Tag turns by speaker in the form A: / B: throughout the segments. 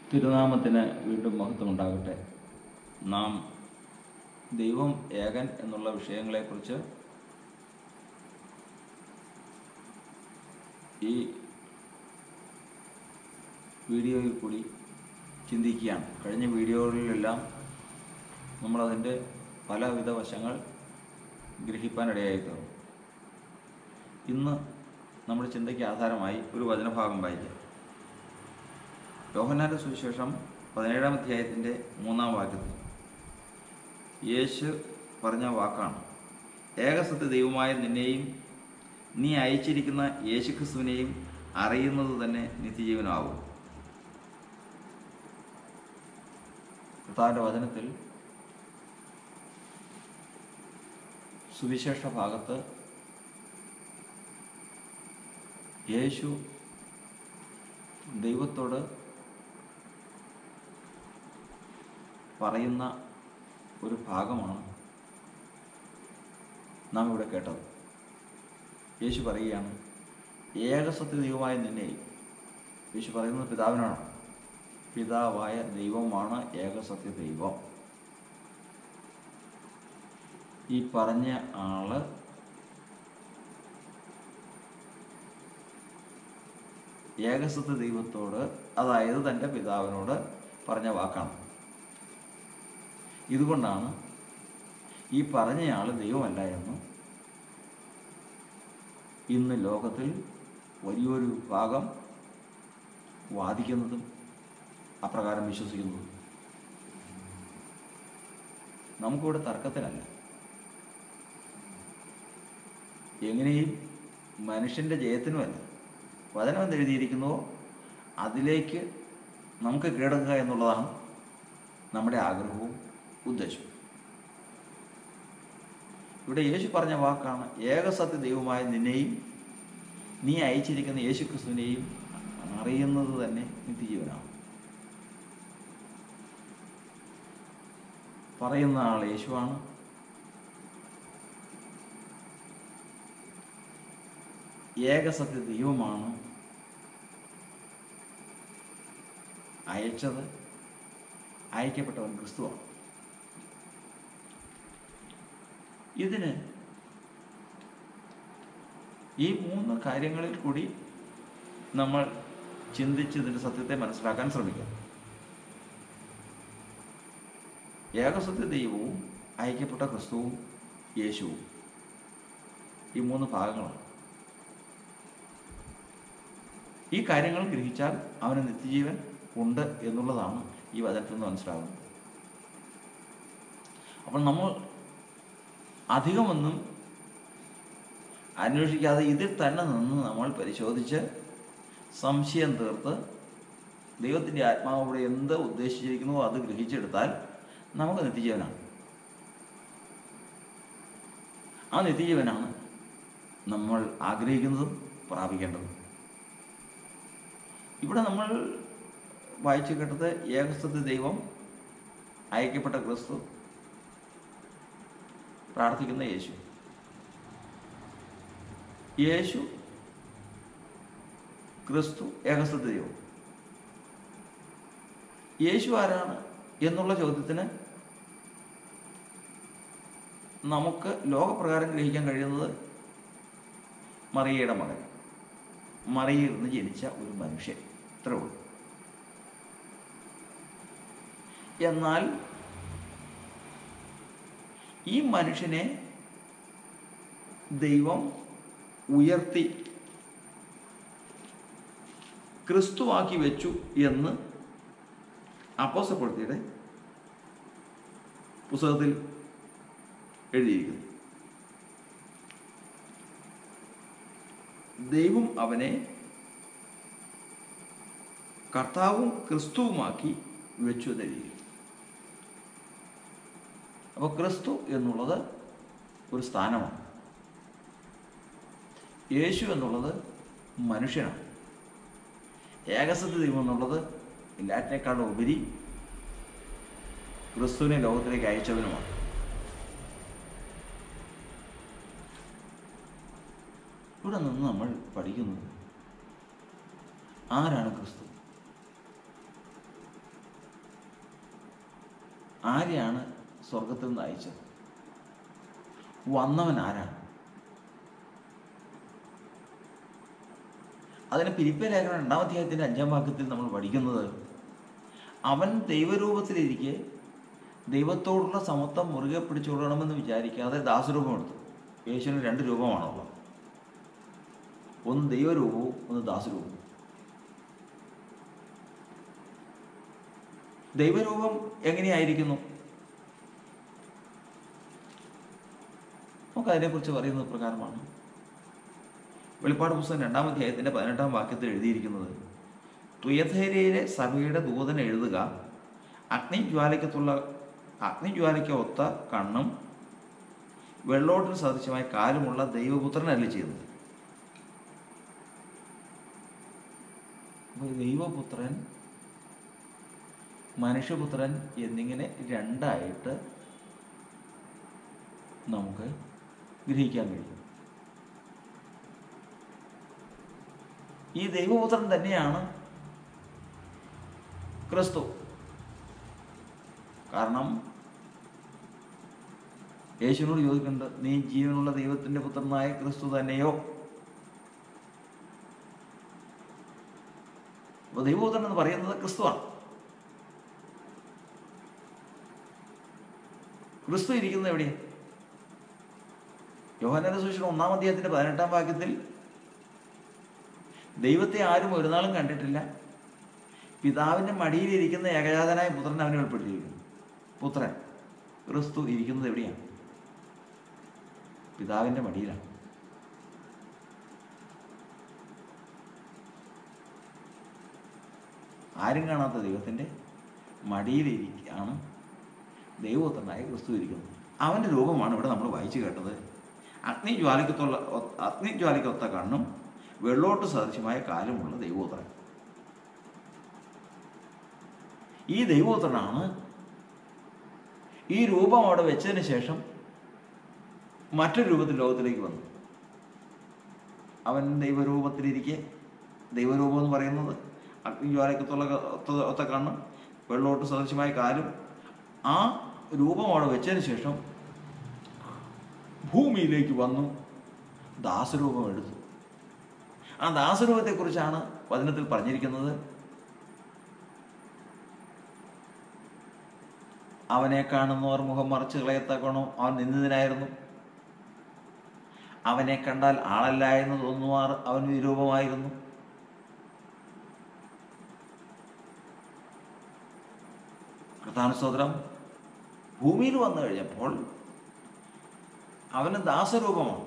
A: തിരുനാമത്തിന് വീണ്ടും മഹത്വം ഉണ്ടാകട്ടെ നാം ദൈവം ഏകൻ എന്നുള്ള വിഷയങ്ങളെക്കുറിച്ച് ഈ വീഡിയോയിൽ കൂടി ചിന്തിക്കുകയാണ് കഴിഞ്ഞ വീഡിയോകളിലെല്ലാം നമ്മളതിൻ്റെ പലവിധ വശങ്ങൾ ഗ്രഹിക്കാനിടയായി തീർന്നു ഇന്ന് നമ്മുടെ ചിന്തയ്ക്ക് ആധാരമായി ഒരു വചനഭാഗം വായിക്കാം യോഹന്നാന്റെ സുവിശേഷം പതിനേഴാം അധ്യായത്തിൻ്റെ മൂന്നാം വാക്യത്തിൽ യേശു പറഞ്ഞ വാക്കാണ് ഏകസത്യ ദൈവമായ നിന്നെയും നീ അയച്ചിരിക്കുന്ന യേശുക്രിസ്തുവിനെയും അറിയുന്നത് തന്നെ നിത്യജീവനാവും കർത്താവിൻ്റെ വചനത്തിൽ സുവിശേഷ ഭാഗത്ത് യേശു ദൈവത്തോട് പറയുന്ന ഒരു ഭാഗമാണ് നാം ഇവിടെ കേട്ടത് യേശു പറയുകയാണ് ഏകസത്യ ദൈവമായ നിന്നെ യേശു പറയുന്നത് പിതാവിനാണ് പിതാവായ ദൈവമാണ് ഏകസത്യ ദൈവം ഈ പറഞ്ഞ ആള് ഏകസത്യ ദൈവത്തോട് അതായത് തൻ്റെ പിതാവിനോട് പറഞ്ഞ വാക്കാണ് ഇതുകൊണ്ടാണ് ഈ പറഞ്ഞയാൾ ദൈവമല്ല എന്ന് ഇന്ന് ലോകത്തിൽ വലിയൊരു വിഭാഗം വാദിക്കുന്നതും അപ്രകാരം വിശ്വസിക്കുന്നതും നമുക്കിവിടെ തർക്കത്തിലല്ല എങ്ങനെയും മനുഷ്യൻ്റെ ജയത്തിനുമല്ല വചനം എന്ത് എഴുതിയിരിക്കുന്നുവോ അതിലേക്ക് നമുക്ക് കീഴടങ്ങുക എന്നുള്ളതാണ് നമ്മുടെ ആഗ്രഹവും ഉദ്ദേശവും ഇവിടെ യേശു പറഞ്ഞ വാക്കാണ് ഏകസത്യ ദൈവമായ നിന്നെയും നീ അയച്ചിരിക്കുന്ന യേശു ക്രിസ്തുവിനെയും അറിയുന്നത് തന്നെ നിത്യജീവനാണ് പറയുന്ന ആൾ യേശുവാണ് ഏകസത്യ ദൈവമാണ് അയച്ചത് അയക്കപ്പെട്ടവൻ ക്രിസ്തുവാണ് ഇതിന് ഈ മൂന്ന് കാര്യങ്ങളിൽ കൂടി നമ്മൾ ചിന്തിച്ച് ഇതിൻ്റെ സത്യത്തെ മനസ്സിലാക്കാൻ ശ്രമിക്കാം ഏകസത്യ ദൈവവും അയക്കപ്പെട്ട ക്രിസ്തുവും യേശുവും ഈ മൂന്ന് ഭാഗങ്ങളാണ് ഈ കാര്യങ്ങൾ ഗ്രഹിച്ചാൽ അവന് നിത്യജീവൻ ഉണ്ട് എന്നുള്ളതാണ് ഈ വചനത്തിൽ നിന്ന് മനസ്സിലാകുന്നത് അപ്പോൾ നമ്മൾ അധികമൊന്നും അന്വേഷിക്കാതെ ഇതിൽ തന്നെ നിന്ന് നമ്മൾ പരിശോധിച്ച് സംശയം തീർത്ത് ദൈവത്തിൻ്റെ ആത്മാവോടെ എന്ത് ഉദ്ദേശിച്ചിരിക്കുന്നുവോ അത് ഗ്രഹിച്ചെടുത്താൽ നമുക്ക് നിത്യജീവനാണ് ആ നിത്യജീവനാണ് നമ്മൾ ആഗ്രഹിക്കുന്നതും പ്രാപിക്കേണ്ടതും ഇവിടെ നമ്മൾ വായിച്ചു കേട്ടത് ഏകസ്വത്യ ദൈവം അയക്കപ്പെട്ട ക്രിസ്തു പ്രാർത്ഥിക്കുന്ന യേശു യേശു ക്രിസ്തു ഏകസ്വത്യ ദൈവം യേശു ആരാണ് എന്നുള്ള ചോദ്യത്തിന് നമുക്ക് ലോകപ്രകാരം ഗ്രഹിക്കാൻ കഴിയുന്നത് മറിയയുടെ മകൻ മറിയിൽ നിന്ന് ജനിച്ച ഒരു മനുഷ്യൻ ഇത്രേ ഉള്ളൂ എന്നാൽ ഈ മനുഷ്യനെ ദൈവം ഉയർത്തി ക്രിസ്തുവാക്കി വെച്ചു എന്ന് അപ്പോസപ്പെടുത്തിയുടെ പുസ്തകത്തിൽ എഴുതിയിരിക്കുന്നു ദൈവം അവനെ കർത്താവും ക്രിസ്തുവുമാക്കി വെച്ചു തരികയും അപ്പോൾ ക്രിസ്തു എന്നുള്ളത് ഒരു സ്ഥാനമാണ് യേശു എന്നുള്ളത് മനുഷ്യനാണ് ഏകസത്യ ദൈവം എന്നുള്ളത് എല്ലാറ്റിനേക്കാളും ഉപരി ക്രിസ്തുവിനെ ലോകത്തിലേക്ക് അയച്ചവനുമാണ് ഇവിടെ നിന്ന് നമ്മൾ പഠിക്കുന്നത് ആരാണ് ക്രിസ്തു ആരെയാണ് സ്വർഗത്തിൽ നിന്ന് അയച്ചത് വന്നവൻ ആരാണ് അതിന് പിരിപ്പ ലേഖനം രണ്ടാം അധ്യായത്തിൻ്റെ അഞ്ചാം വാക്യത്തിൽ നമ്മൾ പഠിക്കുന്നത് അവൻ ദൈവരൂപത്തിലിരിക്കെ ദൈവത്തോടുള്ള സമത്വം മുറുകെ പിടിച്ചുകൊള്ളണമെന്ന് വിചാരിക്കാതെ ദാസരൂപം എടുത്തു യേശുവിന് രണ്ട് രൂപമാണുള്ളത് ഒന്ന് ദൈവരൂപവും ഒന്ന് ദാസരൂപവും ദൈവരൂപം എങ്ങനെയായിരിക്കുന്നു നമുക്ക് അതിനെക്കുറിച്ച് പറയുന്നത് പ്രകാരമാണ് വെളിപ്പാട് പുസ്തകം രണ്ടാം അധ്യായത്തിൻ്റെ പതിനെട്ടാം വാക്യത്തിൽ എഴുതിയിരിക്കുന്നത് തുയഥേരയിലെ സഭയുടെ ദൂതൻ എഴുതുക അഗ്നിജ്വാലയ്ക്കത്തുള്ള അഗ്നിജ്വാലയ്ക്ക് ഒത്ത കണ്ണും വെള്ളോട്ടിന് സദൃശമായ കാലുമുള്ള ദൈവപുത്രനല്ല ചെയ്യുന്നത് അപ്പോൾ ദൈവപുത്രൻ മനുഷ്യപുത്രൻ എന്നിങ്ങനെ രണ്ടായിട്ട് നമുക്ക് ഗ്രഹിക്കാൻ കഴിയും ഈ ദൈവപുത്രൻ തന്നെയാണ് ക്രിസ്തു കാരണം യേശുവിനോട് ചോദിക്കുന്നുണ്ട് നീ ജീവനുള്ള ദൈവത്തിന്റെ പുത്രനായ ക്രിസ്തു തന്നെയോ അപ്പോൾ ദൈവപുത്രൻ എന്ന് പറയുന്നത് ക്രിസ്തുവാണ് ക്രിസ്തു ഇരിക്കുന്നത് എവിടെയാണ് യോഹനന്റെ സുവിശേഷം ഒന്നാം അധ്യായത്തിന്റെ പതിനെട്ടാം വാക്യത്തിൽ ദൈവത്തെ ആരും ഒരു നാളും കണ്ടിട്ടില്ല പിതാവിന്റെ മടിയിലിരിക്കുന്ന ഏകജാതനായ പുത്രൻ അവനെ ഉൾപ്പെട്ടിരിക്കുന്നു പുത്രൻ ക്രിസ്തു ഇരിക്കുന്നത് എവിടെയാണ് പിതാവിന്റെ മടിയിലാണ് ആരും കാണാത്ത ദൈവത്തിന്റെ മടിയിലിരിക്കുകയാണ് ദൈവപുത്രനായ ക്രിസ്തു ഇരിക്കുന്നത് അവന്റെ രൂപമാണ് ഇവിടെ നമ്മൾ വായിച്ചു കേട്ടത് അഗ്നിജ്വാലയ്ക്കത്തുള്ള അഗ്നിജ്വാലയ്ക്കൊത്ത കണ്ണും വെള്ളോട്ട് സദൃശ്യമായ കാലുമുള്ള ദൈവപുത്രൻ ഈ ദൈവപുത്രനാണ് ഈ രൂപം അവിടെ വെച്ചതിന് ശേഷം മറ്റൊരു രൂപത്തിൽ ലോകത്തിലേക്ക് വന്നു അവൻ ദൈവരൂപത്തിലിരിക്കെ ദൈവരൂപം എന്ന് പറയുന്നത് അഗ്നിജ്വാലയ്ക്കത്തുള്ള ഒത്ത ഒത്ത കണ്ണും വെള്ളോട്ട് സദൃശ്യമായ കാലും ആ രൂപം അവിടെ വെച്ചതിന് ശേഷം ഭൂമിയിലേക്ക് വന്നു ദാസരൂപം എടുത്തു ആ ദാസരൂപത്തെക്കുറിച്ചാണ് വചനത്തിൽ പറഞ്ഞിരിക്കുന്നത് അവനെ കാണുന്നവർ മുഖം മറച്ച് കളയത്തക്കണോ അവൻ നിന്നതിനായിരുന്നു അവനെ കണ്ടാൽ ആളല്ല എന്ന് തോന്നുമാർ അവൻ വിരൂപമായിരുന്നു കൃതാനുസ്തോത്രം ഭൂമിയിൽ വന്നു കഴിഞ്ഞപ്പോൾ അവന് ദാസരൂപമാണ്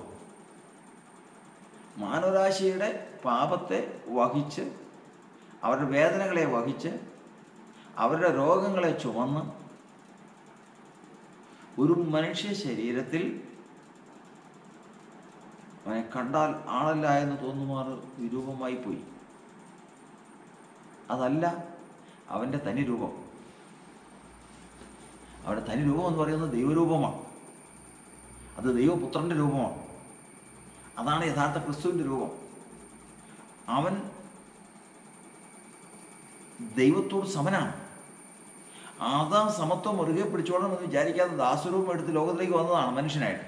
A: മാനവരാശിയുടെ പാപത്തെ വഹിച്ച് അവരുടെ വേദനകളെ വഹിച്ച് അവരുടെ രോഗങ്ങളെ ചുമന്ന് ഒരു മനുഷ്യ ശരീരത്തിൽ അവനെ കണ്ടാൽ ആളല്ല എന്ന് തോന്നുമാർ വിരൂപമായി പോയി അതല്ല അവൻ്റെ തനി രൂപം അവരുടെ തനി രൂപം എന്ന് പറയുന്നത് ദൈവരൂപമാണ് അത് ദൈവപുത്രന്റെ രൂപമാണ് അതാണ് യഥാർത്ഥ ക്രിസ്തുവിന്റെ രൂപം അവൻ ദൈവത്തോട് സമനാണ് ആദാം സമത്വം മുറുകെ പിടിച്ചോളണം എന്ന് വിചാരിക്കാതെ ദാസരൂപം എടുത്ത് ലോകത്തിലേക്ക് വന്നതാണ് മനുഷ്യനായിട്ട്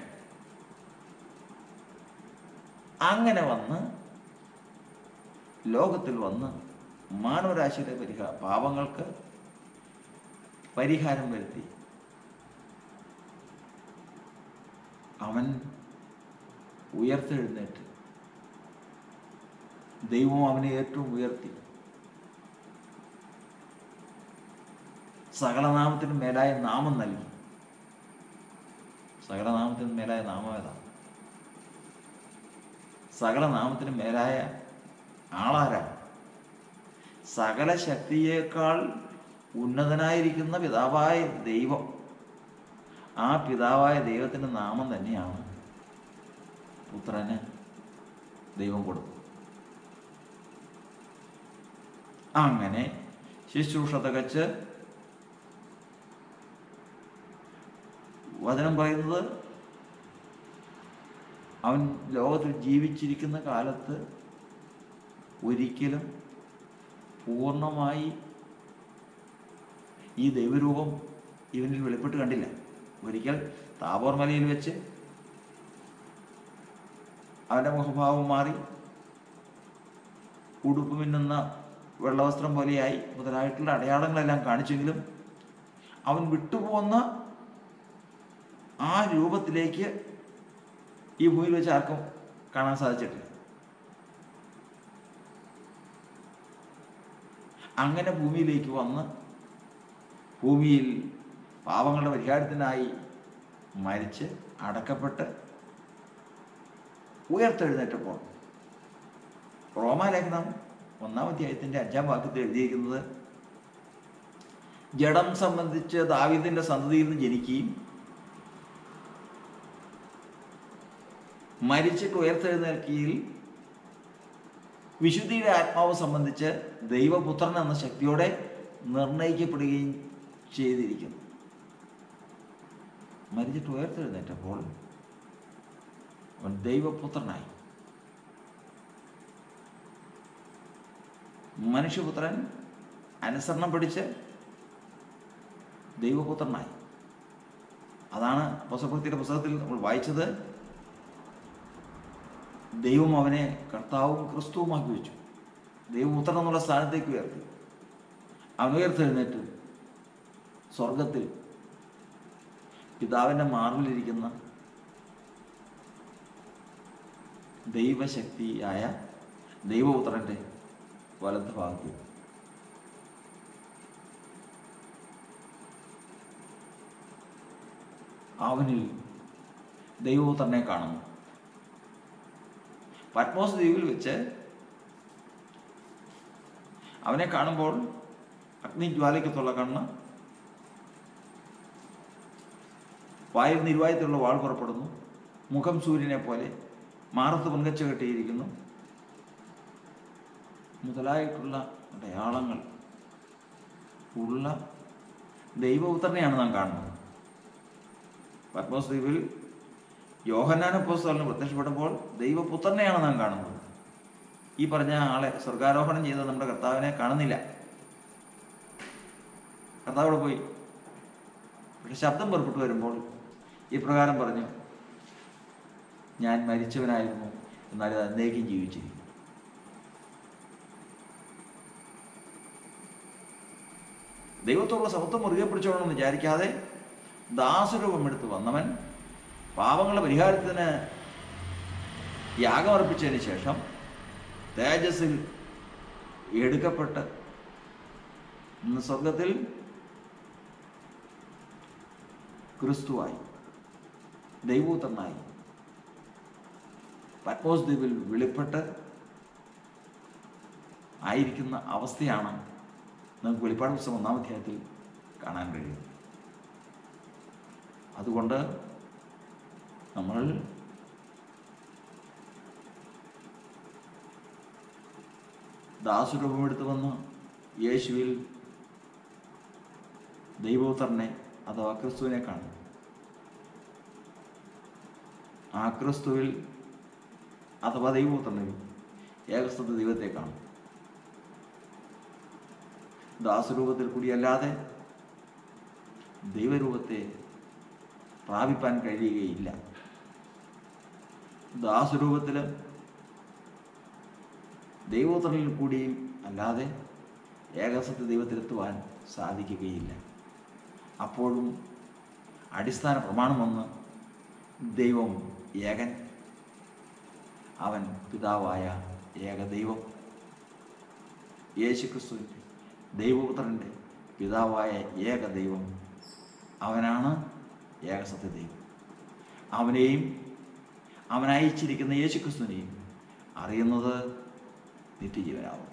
A: അങ്ങനെ വന്ന് ലോകത്തിൽ വന്ന് മാനവരാശിയുടെ പരിഹാ പാപങ്ങൾക്ക് പരിഹാരം വരുത്തി അവൻ ഉയർത്തെഴുന്നേറ്റ് ദൈവം അവനെ ഏറ്റവും ഉയർത്തി സകലനാമത്തിനും മേലായ നാമം നൽകി സകലനാമത്തിനും മേലായ നാമം ഏതാണ് സകലനാമത്തിനും മേലായ ആളാരാണ് സകല ശക്തിയേക്കാൾ ഉന്നതനായിരിക്കുന്ന പിതാവായ ദൈവം ആ പിതാവായ ദൈവത്തിൻ്റെ നാമം തന്നെയാണ് പുത്രന് ദൈവം കൊടുത്തത് അങ്ങനെ ശുശ്രൂഷ തികച്ച് വചനം പറയുന്നത് അവൻ ലോകത്തിൽ ജീവിച്ചിരിക്കുന്ന കാലത്ത് ഒരിക്കലും പൂർണ്ണമായി ഈ ദൈവരൂപം ഇവനിൽ വെളിപ്പെട്ട് കണ്ടില്ല ഒരിക്കൽ താബോർ മലയിൽ വെച്ച് അവൻ്റെ മുഖഭാവം മാറി ഉടുപ്പ് മിന്നുന്ന വെള്ളവസ്ത്രം പോലെയായി മുതലായിട്ടുള്ള അടയാളങ്ങളെല്ലാം കാണിച്ചെങ്കിലും അവൻ വിട്ടുപോകുന്ന ആ രൂപത്തിലേക്ക് ഈ ഭൂമിയിൽ വെച്ച് ആർക്കും കാണാൻ സാധിച്ചിട്ടില്ല അങ്ങനെ ഭൂമിയിലേക്ക് വന്ന് ഭൂമിയിൽ പാവങ്ങളുടെ പരിഹാരത്തിനായി മരിച്ച് അടക്കപ്പെട്ട് ഉയർത്തെഴുന്നേറ്റപ്പോൾ റോമാലേഖനം ഒന്നാം അധ്യായത്തിന്റെ അഞ്ചാം വാക്യത്തിൽ എഴുതിയിരിക്കുന്നത് ജഡം സംബന്ധിച്ച് ദാവീദിന്റെ സന്തതിയിൽ നിന്ന് ജനിക്കുകയും മരിച്ചിട്ട് ഉയർത്തെഴുന്നേൽക്കുകയിൽ വിശുദ്ധിയുടെ ആത്മാവ് സംബന്ധിച്ച് ദൈവപുത്രൻ എന്ന ശക്തിയോടെ നിർണയിക്കപ്പെടുകയും ചെയ്തിരിക്കുന്നു മരിച്ചിട്ട് ഉയർത്തെഴുന്നേറ്റപ്പോൾ അവൻ ദൈവപുത്രനായി മനുഷ്യപുത്രൻ അനുസരണം പിടിച്ച് ദൈവപുത്രനായി അതാണ് പുസ്തകത്തിൻ്റെ പുസ്തകത്തിൽ നമ്മൾ വായിച്ചത് ദൈവം അവനെ കർത്താവും ക്രിസ്തുവുമാക്കി വെച്ചു ദൈവപുത്രൻ എന്നുള്ള സ്ഥാനത്തേക്ക് ഉയർത്തി അവൻ ഉയർത്തെഴുന്നേറ്റ് സ്വർഗത്തിൽ പിതാവിൻ്റെ മാറിലിരിക്കുന്ന ദൈവശക്തിയായ ദൈവപുത്രൻ്റെ വലത് ഭാഗത്ത് അവനിൽ ദൈവപുത്രനെ കാണുന്നു പത്മോസ് ദ്വീപിൽ വെച്ച് അവനെ കാണുമ്പോൾ അഗ്നിജ്വാലയ്ക്കത്തുള്ള കണ്ണ് വായിൽ നിരുവായത്തിലുള്ള വാൾ പുറപ്പെടുന്നു മുഖം സൂര്യനെ പോലെ മാറത്ത് പൊങ്കച്ച കെട്ടിയിരിക്കുന്നു മുതലായിട്ടുള്ള അടയാളങ്ങൾ ഉള്ള ദൈവപുത്രനെയാണ് നാം കാണുന്നത് പത്മോസ് ദ്വീപിൽ യോഹന്നാന പോസ്റ്റലിന് പ്രത്യക്ഷപ്പെടുമ്പോൾ ദൈവപുത്രനെയാണ് നാം കാണുന്നത് ഈ പറഞ്ഞ ആളെ സ്വർഗാരോഹണം ചെയ്ത നമ്മുടെ കർത്താവിനെ കാണുന്നില്ല കർത്താവ് അവിടെ പോയി പക്ഷെ ശബ്ദം പുറപ്പെട്ടു വരുമ്പോൾ ഈ പ്രകാരം പറഞ്ഞു ഞാൻ മരിച്ചവനായിരുന്നു എന്നാൽ ഇത് എന്നേക്കും ജീവിച്ചിരിക്കും ദൈവത്തോടുള്ള സമത്വം മുറുകെ പിടിച്ചോണമെന്ന് വിചാരിക്കാതെ ദാസരൂപം എടുത്ത് വന്നവൻ പാപങ്ങളുടെ പരിഹാരത്തിന് യാഗമർപ്പിച്ചതിന് ശേഷം തേജസ്സിൽ എടുക്കപ്പെട്ട് ഇന്ന് സ്വർഗത്തിൽ ക്രിസ്തുവായി ദൈവപുത്രനായി പത്മോസ് ദ്വീപിൽ വെളിപ്പെട്ട് ആയിരിക്കുന്ന അവസ്ഥയാണ് നമുക്ക് വെളിപ്പാട് പുസ്തകം ഒന്നാം അധ്യായത്തിൽ കാണാൻ കഴിയുന്നത് അതുകൊണ്ട് നമ്മൾ ദാസുരൂപമെടുത്തു വന്ന യേശുവിൽ ദൈവോത്തരനെ അഥവാ ക്രിസ്തുവിനെ കാണും ആ ക്രിസ്തുവിൽ അഥവാ ദൈവോത്തരനിൽ ഏകസ്ഥ ദൈവത്തെ കാണും ദാസരൂപത്തിൽ കൂടിയല്ലാതെ ദൈവരൂപത്തെ പ്രാപിപ്പാൻ കഴിയുകയില്ല ദാസരൂപത്തിലും ദൈവോത്തരനിൽ കൂടിയും അല്ലാതെ ഏകസത്യ ദൈവത്തിലെത്തുവാൻ സാധിക്കുകയില്ല അപ്പോഴും അടിസ്ഥാന പ്രമാണമൊന്ന് ദൈവം ഏകൻ അവൻ പിതാവായ ഏകദൈവം യേശുക്രിസ്തുവിൻ്റെ ദൈവപുത്രൻ്റെ പിതാവായ ഏകദൈവം അവനാണ് ഏകസത്യ ദൈവം അവനെയും അവനയച്ചിരിക്കുന്ന യേശുക്രിസ്തുവിനെയും അറിയുന്നത് നിത്യജീവനാവും